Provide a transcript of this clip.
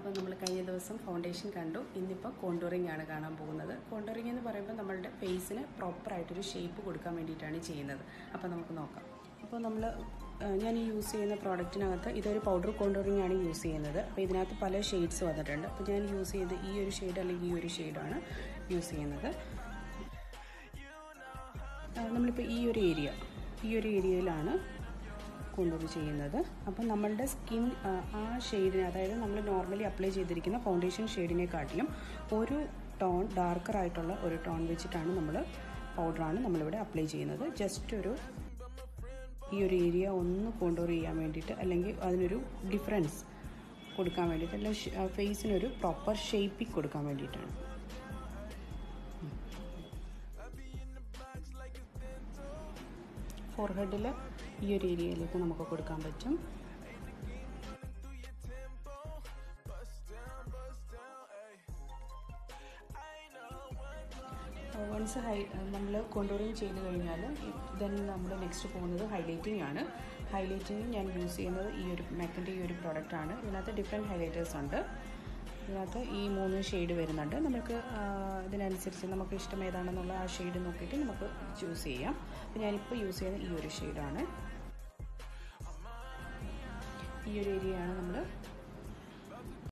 അപ്പോൾ നമ്മൾ കഴിഞ്ഞ ദിവസം ഫൗണ്ടേഷൻ കണ്ടു ഇന്നിപ്പോൾ കോണ്ടൂറിംഗ് ആണ് കാണാൻ പോകുന്നത് കോണ്ടൂറിംഗ് എന്ന് പറയുമ്പോൾ നമ്മളുടെ ഫേസിന് പ്രോപ്പറായിട്ടൊരു ഷേപ്പ് കൊടുക്കാൻ വേണ്ടിയിട്ടാണ് ചെയ്യുന്നത് അപ്പോൾ നമുക്ക് നോക്കാം അപ്പോൾ നമ്മൾ ഞാൻ ഈ യൂസ് ചെയ്യുന്ന പ്രോഡക്റ്റിനകത്ത് ഇതൊരു പൗഡർ കോണ്ടൂറിംഗ് ആണ് യൂസ് ചെയ്യുന്നത് അപ്പോൾ ഇതിനകത്ത് പല ഷെയ്ഡ്സ് വന്നിട്ടുണ്ട് അപ്പോൾ ഞാൻ യൂസ് ചെയ്ത് ഈ ഒരു ഷെയ്ഡ് അല്ലെങ്കിൽ ഈ ഒരു ഷെയ്ഡാണ് യൂസ് ചെയ്യുന്നത് ആ, നമ്മളിപ്പോൾ ഈ ഒരു ഏരിയ ഈ ഒരു ഏരിയയിലാണ് കൊണ്ടുപോയി ചെയ്യുന്നത് അപ്പം നമ്മളുടെ സ്കിൻ ആ ഷെയ്ഡിന് അതായത് നമ്മൾ നോർമലി അപ്ലൈ ചെയ്തിരിക്കുന്ന ഫൗണ്ടേഷൻ ഷെയ്ഡിനെക്കാട്ടിലും ഒരു ടോൺ ഡാർക്കർ ആയിട്ടുള്ള ഒരു ടോൺ വെച്ചിട്ടാണ് നമ്മൾ പൗഡറാണ് നമ്മളിവിടെ അപ്ലൈ ചെയ്യുന്നത് ജസ്റ്റ് ഒരു ഈ ഒരു ഏരിയ ഒന്ന് കോണ്ടോർ ചെയ്യാൻ വേണ്ടിയിട്ട് അല്ലെങ്കിൽ അതിനൊരു ഡിഫറൻസ് കൊടുക്കാൻ വേണ്ടിയിട്ട് അല്ലെങ്കിൽ ഫേസിനൊരു പ്രോപ്പർ ഷേപ്പിംഗ് കൊടുക്കാൻ വേണ്ടിയിട്ടാണ് ഫോർഹെഡിൽ ഈ ഒരു ഏരിയയിലേക്ക് നമുക്ക് കൊടുക്കാൻ പറ്റും വൺസ് ഹൈ നമ്മൾ കോണ്ടൂറിങ് ചെയ്ത് കഴിഞ്ഞാൽ ദെൻ നമ്മൾ നെക്സ്റ്റ് പോകുന്നത് ഹൈലൈറ്റിംഗ് ആണ് ഹൈലൈറ്റിംഗ് ഞാൻ യൂസ് ചെയ്യുന്നത് ഈ ഒരു മാക്കിൻ്റെ ഈ ഒരു പ്രോഡക്റ്റാണ് ഇതിനകത്ത് ഡിഫറെൻറ്റ് ഹൈലൈറ്റേഴ്സ് ഉണ്ട് ഇതിനകത്ത് ഈ മൂന്ന് ഷെയ്ഡ് വരുന്നുണ്ട് നമുക്ക് ആ, ഇതിനനുസരിച്ച് നമുക്ക് ഇഷ്ടം ഏതാണെന്നുള്ള ആ ഷെയ്ഡ് നോക്കിയിട്ട് നമുക്ക് ചൂസ് ചെയ്യാം അപ്പോൾ ഞാനിപ്പോൾ യൂസ് ചെയ്യുന്ന ഈ ഒരു ഷെയ്ഡാണ് ഈ ഒരു ഏരിയയാണ് നമ്മൾ